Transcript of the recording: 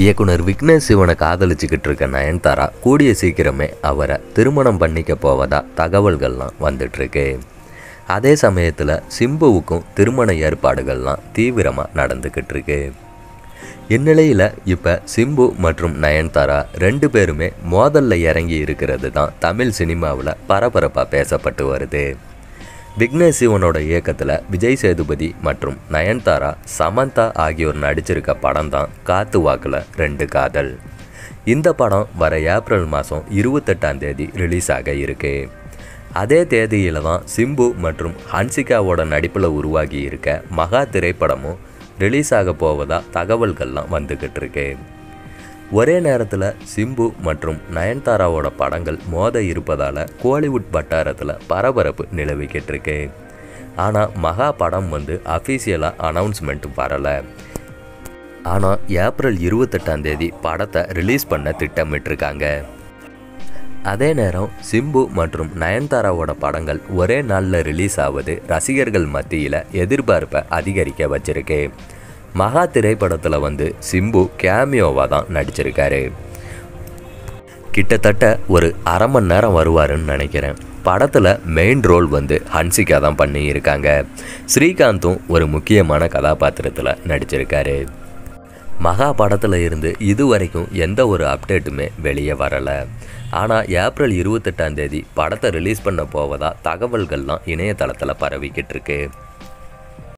இயக்குனர் விக்னேஷ் சிவனை காதலிச்சுக்கிட்டு இருக்க நயன்தாரா கூடிய சீக்கிரமே அவரை திருமணம் பண்ணிக்க போவதா தகவல்கள்லாம் வந்துட்டுருக்கு அதே சமயத்தில் சிம்புவுக்கும் திருமண ஏற்பாடுகள்லாம் தீவிரமாக நடந்துக்கிட்டு இருக்கு இந்நிலையில் இப்போ சிம்பு மற்றும் நயன்தாரா ரெண்டு பேருமே மோதல்ல இறங்கி இருக்கிறது தான் தமிழ் சினிமாவில் பரபரப்பாக பேசப்பட்டு வருது விக்னேஷ் சிவனோட இயக்கத்தில் விஜய் சேதுபதி மற்றும் நயன்தாரா சமந்தா ஆகியோர் நடிச்சிருக்க படம் தான் காத்து வாக்கில் ரெண்டு காதல் இந்த படம் வர ஏப்ரல் மாதம் இருபத்தெட்டாம் தேதி ரிலீஸ் ஆக இருக்கு அதே தேதியில் தான் சிம்பு மற்றும் ஹன்சிகாவோட நடிப்பில் உருவாகி இருக்க மகா திரைப்படமும் ரிலீஸ் ஆக போவதா தகவல்கள்லாம் வந்துக்கிட்டு இருக்கு ஒரே நேரத்தில் சிம்பு மற்றும் நயன்தாராவோட படங்கள் மோத இருப்பதால் கோலிவுட் வட்டாரத்தில் பரபரப்பு நிலவிக்கிட்டு இருக்கு ஆனால் மகா படம் வந்து அஃபீஷியலாக அனௌன்ஸ்மெண்ட் வரலை ஆனால் ஏப்ரல் இருபத்தெட்டாம் தேதி படத்தை ரிலீஸ் பண்ண திட்டமிட்டிருக்காங்க அதே நேரம் சிம்பு மற்றும் நயன்தாராவோட படங்கள் ஒரே நாளில் ரிலீஸ் ஆவது ரசிகர்கள் மத்தியில் எதிர்பார்ப்பை அதிகரிக்க வச்சிருக்கு மகா திரைப்படத்தில் வந்து சிம்பு கேமியோவாக தான் நடிச்சிருக்காரு கிட்டத்தட்ட ஒரு அரை மணி நேரம் வருவாருன்னு நினைக்கிறேன் படத்தில் மெயின் ரோல் வந்து ஹன்சிகா தான் பண்ணியிருக்காங்க ஸ்ரீகாந்தும் ஒரு முக்கியமான கதாபாத்திரத்தில் நடிச்சிருக்காரு மகா படத்தில் இருந்து இது வரைக்கும் எந்த ஒரு அப்டேட்டுமே வெளியே வரலை ஆனால் ஏப்ரல் இருபத்தெட்டாம் தேதி படத்தை ரிலீஸ் பண்ண போவதா தகவல்கள்லாம் இணையதளத்தில் பரவிக்கிட்டு இருக்கு